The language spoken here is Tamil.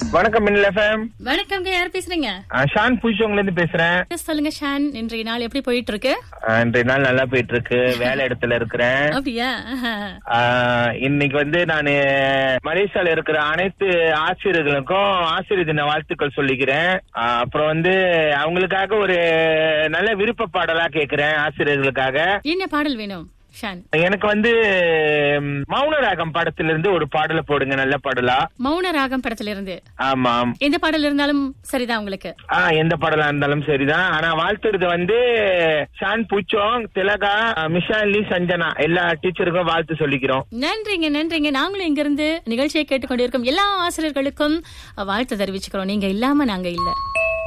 வணக்கம் மின்னல் எஃப்எம் வணக்கம்ங்க யார் பேசுறீங்க ஷான் பூச்சவங்கல இருந்து பேசுறேன் சொல்லுங்க ஷான் இன்றைய நாள் எப்படி போயிட்டு இருக்கு ஆஹ் இன்றைய நாள் நல்லா போயிட்டு இருக்கு வேலை இடத்துல இருக்கிறேன் அப்படியா ஆஹா. ஆஹ் இன்னைக்கு வந்து நான் மலேசியால இருக்கிற அனைத்து ஆசிரியர்களுக்கும் ஆசிரியர் தின வாழ்த்துக்கள் சொல்லிக்கிறேன் ஆஹ் அப்புறம் வந்து அவங்களுக்காக ஒரு நல்ல விருப்ப பாடலா கேக்குறேன் ஆசிரியர்களுக்காக என்ன பாடல் வேணும் ஷான் எனக்கு வந்து ம், மௌனராகம் படத்திலிருந்து ஒரு பாடலை போடுங்க நல்ல பாடலா மௌன ராகம் படத்துல இருந்து ஆமாம் எந்த பாடல் இருந்தாலும் சரிதான் உங்களுக்கு ஆ எந்த பாடலா இருந்தாலும் சரிதான் ஆனா வாழ்த்துறது வந்து ஷான் பூச்சோங் திலகா மிஷாலி சஞ்சனா எல்லா டீச்சருக்கும் வாழ்த்து சொல்லிக்கிறோம் நன்றிங்க நன்றிங்க நாங்களும் இங்க இருந்து நிகழ்ச்சியை கேட்டுக்கொண்டிருக்கும் எல்லா ஆசிரியர்களுக்கும் வாழ்த்து தெரிவிச்சுக்கிறோம் நீங்க இல்லாம நாங்க இல்ல